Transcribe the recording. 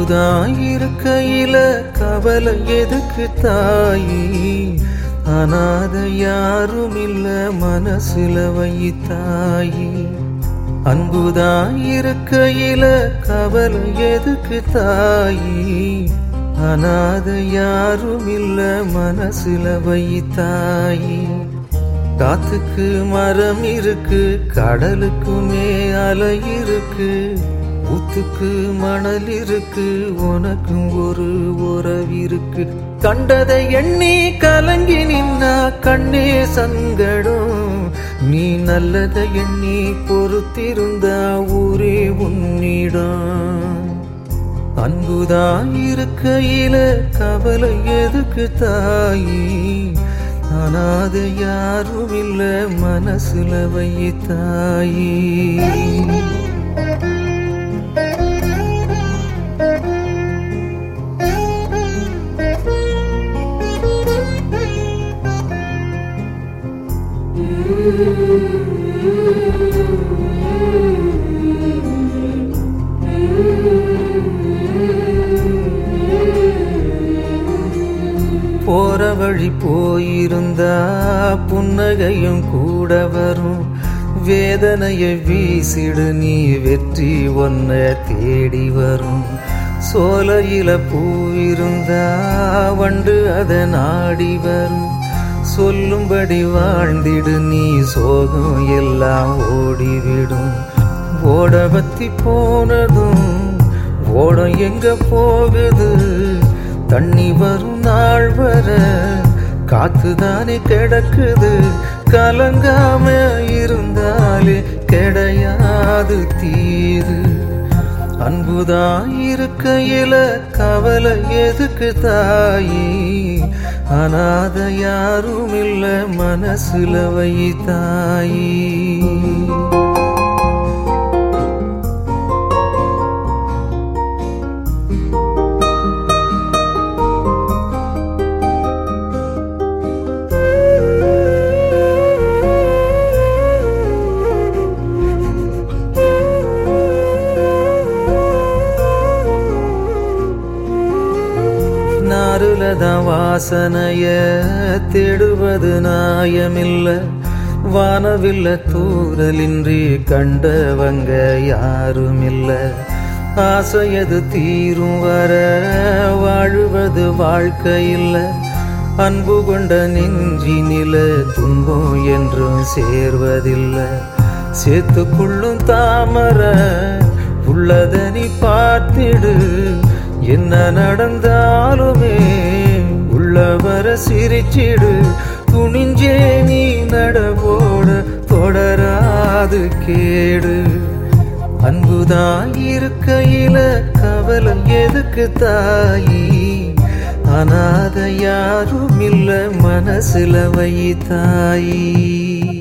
அன்புதான் இருக்கையில கவலை எதுக்கு தாயி அனாத யாரும் இல்ல மனசுல வை தாயி அன்புதான் இருக்கையில கவலை எதுக்கு தாயி அனாத யாரும் இல்ல மனசுல வை தாயி காத்துக்கு மரம் இருக்கு கடலுக்குமே அலை இருக்கு ஊத்துக்கு மணல் இருக்கு உனக்கும் ஒரு உறவிருக்கு கண்டதை எண்ணி கலங்கி நின்னா கண்ணே சங்கடம் நீ நல்லதை எண்ணி பொறுத்திருந்தா ஊரே உன்னிடம் அன்புதான் இருக்கையில கவலை எதுக்கு தாயி அனாத யாரும் இல்ல மனசுல வை தாயி போற வழி போயிருந்தா புன்னகையும் கூட வரும் வேதனையை வீசிடு நீ வெற்றி ஒன்ன தேடி வரும் சோலையில பூ இருந்தா வண்டு அதை நாடி வரும் சொல்லும்படி வாழ்ந்திடு நீ சோகம் எல்லாம் ஓடிவிடும் ஓட பத்தி போனதும் ஓடம் எங்க போகுது தண்ணி வரும் நாள் வர காத்துதானே கிடக்குது கலங்காம இருந்தாலே கிடையாது தீது அன்புதான் இருக்கையில கவலை எதுக்கு தாயி அனாத யாரும் இல்ல மனசுல வை தாயி நாருலதான் வாசனைய தேடுவது நாயமில்ல வானவில்ல தூரலின்றி கண்டவங்க யாரும் இல்ல ஆசையது தீரும் வர வாழுவது வாழ்க்கை இல்ல அன்பு கொண்ட நெஞ்சினில துன்பம் என்றும் சேர்வதில்லை சேர்த்துக்குள்ளும் தாமர உள்ளதனி பார்த்திடு என்ன நடந்தாலுமே உள்ளவர சிரிச்சிடு துணிஞ்சே நீ நடவோட தொடராது கேடு அன்புதான் இருக்கையில கவலை எதுக்கு தாயி அனாத யாரும் இல்ல மனசுல வை தாயி